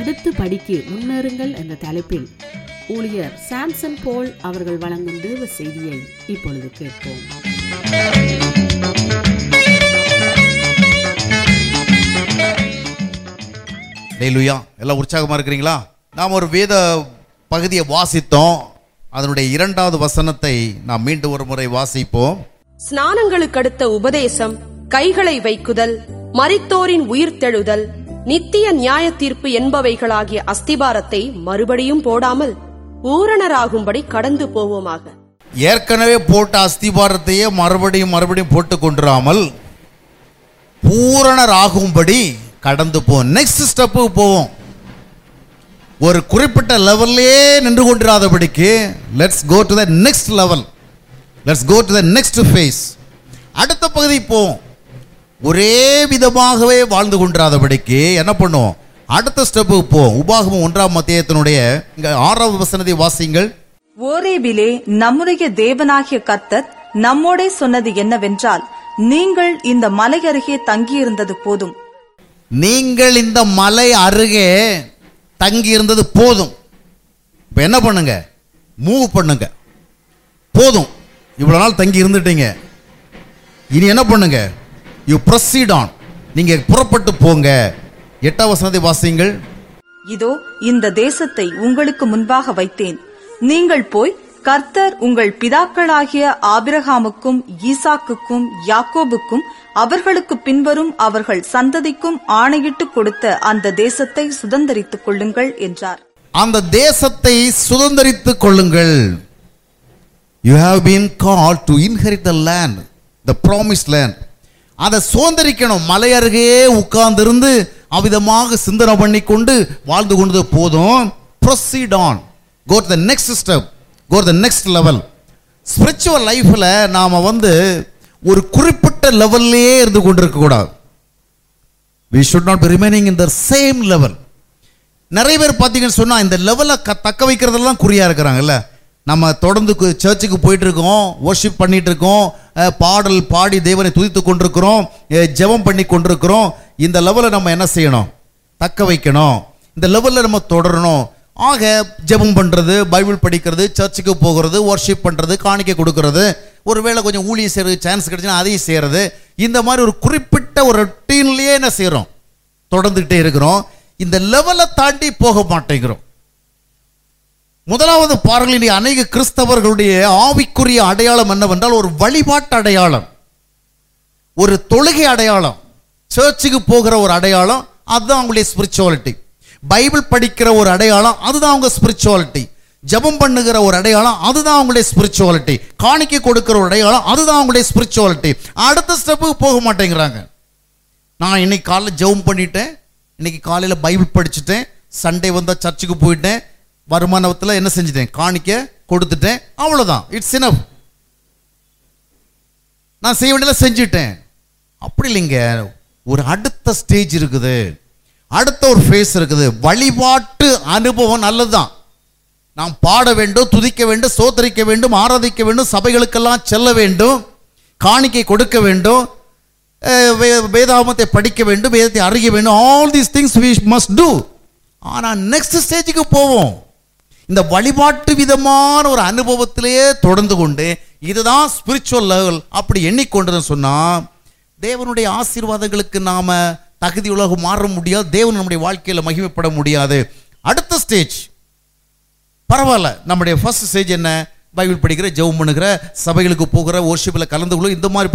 அடுத்த படிக்கு முன்னேறுங்கள் என்ற தலைப்பில் ஊழியர் சாம்சன் போல் அவர்கள் வழங்கும் தேவ செய்தியை இப்பொழுது கேட்போம் டேலுயா எல்லாம் உற்சாகமா இருக்கிறீங்களா நாம் ஒரு வேத பகுதியை வாசித்தோம் அதனுடைய இரண்டாவது வசனத்தை நாம் மீண்டும் ஒரு முறை வாசிப்போம் ஸ்நானங்களுக்கடுத்த உபதேசம் கைகளை வைக்குதல் மரித்தோரின் உயிர்த்தெழுதல் நித்திய நியாய தீர்ப்பு என்பவைகளாகிய அஸ்திபாரத்தை மறுபடியும் போடாமல் ஊரணராகும்படி கடந்து போவோமாக ஏற்கனவே போட்ட அஸ்திபாரத்தையே மறுபடியும் மறுபடியும் போட்டு கொண்டிராமல் பூரணர் ஆகும்படி கடந்து போவோம் நெக்ஸ்ட் ஸ்டெப்புக்கு போவோம் ஒரு குறிப்பிட்ட லெவல்லே நின்று கொண்டிராதபடிக்கு let's go to the next level let's go to the next phase அடுத்த பகுதி போவோம் ஒரே விதமாகவே வாழ்ந்து கொண்டிராதபடிக்கு என்ன பண்ணுவோம் அடுத்த ஸ்டெப்புக்கு போவோம் உபாகமம் ஒன்றாம் மத்தியத்தினுடைய இங்க ஆறாவது வசனத்தை வாசிங்கள் ஓரேபிலே நம்முடைய தேவனாகிய கர்த்தர் நம்மோடே சொன்னது என்னவென்றால் நீங்கள் இந்த மலை அருகே தங்கியிருந்தது போதும் நீங்கள் இந்த மலை அருகே தங்கி இருந்தது போதும் இப்போ என்ன பண்ணுங்க மூவ் பண்ணுங்க போதும் இவ்வளோ நாள் தங்கி இருந்துட்டீங்க இனி என்ன பண்ணுங்க யூ ப்ரொசீட் ஆன் நீங்க புறப்பட்டு போங்க எட்டாம் வசனத்தை வாசிங்கள் இதோ இந்த தேசத்தை உங்களுக்கு முன்பாக வைத்தேன் நீங்கள் போய் கர்த்தர் உங்கள் பிதாக்களாகிய ஆபிரகாமுக்கும் ஈசாக்குக்கும் யாக்கோபுக்கும் அவர்களுக்கு பின்வரும் அவர்கள் சந்ததிக்கும் ஆணையிட்டு கொடுத்த அந்த தேசத்தை சுதந்தரித்துக் கொள்ளுங்கள் என்றார் அந்த தேசத்தை சுதந்தரித்துக் கொள்ளுங்கள் you have been call to inherit the land the promise land அதை சுதந்திரிக்கணும் மலை அருகே உட்கார்ந்திருந்து அவ்விதமாக சிந்தனை பண்ணி கொண்டு வாழ்ந்து கொண்டது போதும் proceed on go the next step go the next level spiritual லைஃப்பில் நாம் வந்து ஒரு குறிப்பிட்ட லெவல்லே இருந்து கொண்டிருக்கக்கூடாது we should not be remaining in the same level நிறைய பேர் பார்த்தீங்கன்னு சொன்னால் இந்த லெவலை க தக்க வைக்கிறதெல்லாம் குறியாக இருக்கிறாங்கல்ல நம்ம தொடர்ந்து கு- சர்ச்சுக்கு போயிட்டு இருக்கோம் worship பண்ணிட்டு இருக்கோம் அஹ், பாடல் பாடி தேவனை துதித்து கொண்டிருக்கிறோம் அஹ், ஜெபம் பண்ணி கொண்டிருக்கிறோம் இந்த லெவலை நம்ம என்ன செய்யணும் தக்க வைக்கணும் இந்த லெவலில் நம்ம தொடரணும் ஆக ஜெபம் பண்ணுறது பைபிள் படிக்கிறது சர்ச்சுக்கு போகிறது worship பண்ணுறது காணிக்கை கொடுக்கறது ஒருவேளை கொஞ்சம் ஊழியம் செய்கிறது சான்ஸ் கிடைச்சுன்னா அதையும் செய்கிறது இந்த மாதிரி ஒரு குறிப்பிட்ட ஒரு ரொட்டீன்லேயே என்ன செய்கிறோம் தொடர்ந்துகிட்டே இருக்கிறோம் இந்த லெவலை தாண்டி போக மாட்டேங்கிறோம் முதலாவது பாருங்கள் இனி அநேக கிறிஸ்தவர்களுடைய ஆவிக்குரிய அடையாளம் என்னவென்றால் ஒரு வழிபாட்டு அடையாளம் ஒரு தொழுகை அடையாளம் சர்ச்சுக்கு போகிற ஒரு அடையாளம் அதுதான் அவங்களுடைய ஸ்பிரிச்சுவாலிட்டி பைபிள் படிக்கிற ஒரு அடையாளம் அதுதான் அவங்க ஸ்பிரிச்சுவாலிட்டி ஜெபம் பண்ணுகிற ஒரு அடையாளம் அதுதான் அவங்களுடைய ஸ்பிரிச்சுவாலிட்டி காணிக்கை கொடுக்கிற ஒரு அடையாளம் அதுதான் அவங்களுடைய ஸ்பிரிச்சுவாலிட்டி அடுத்த ஸ்டெப்புக்கு போக மாட்டேங்கிறாங்க நான் இன்னைக்கு காலைல ஜெபம் பண்ணிட்டேன் இன்னைக்கு காலையில் பைபிள் படிச்சுட்டேன் சண்டே வந்தால் சர்ச்சுக்கு போயிட்டேன் வருமானத்தில் என்ன செஞ்சுட்டேன் காணிக்க கொடுத்துட்டேன் அவ்வளோதான் இட்ஸ் இனஃப் நான் செய்ய வேண்டியதை செஞ்சுட்டேன் அப்படி இல்லைங்க ஒரு அடுத்த ஸ்டேஜ் இருக்குது அடுத்த ஒரு ஃபேஸ் இருக்குது வழிபாட்டு அனுபவம் நல்லதுதான் நாம் பாட வேண்டும் துதிக்க வேண்டும் சோதரிக்க வேண்டும் ஆராதிக்க வேண்டும் சபைகளுக்கெல்லாம் செல்ல வேண்டும் காணிக்கை கொடுக்க வேண்டும் அஹ் வே- வேதாகமத்தை படிக்க வேண்டும் வேதத்தை அறிய வேண்டும் all these things we must do ஆனால் நெக்ஸ்ட் ஸ்டேஜுக்கு போவோம் இந்த வழிபாட்டு விதமான ஒரு அனுபவத்திலேயே தொடர்ந்து கொண்டு இதுதான் ஸ்பிரிச்சுவல் லெவல் அப்படி எண்ணிக்கொண்டதுன்னு சொன்னால் தேவனுடைய ஆசீர்வாதங்களுக்கு நாம தகுதி உலக மாற முடியாது தேவன் நம்முடைய வாழ்க்கையில் மகிமைப்பட முடியாது அடுத்த ஸ்டேஜ் பரவாயில்ல நம்முடைய ஃபர்ஸ்ட் ஸ்டேஜ் என்ன பைபிள் படிக்கிற ஜெபம் பண்ணுகிற சபைகளுக்கு போகிற worshipல கலந்து கொள்ள இந்த மாதிரி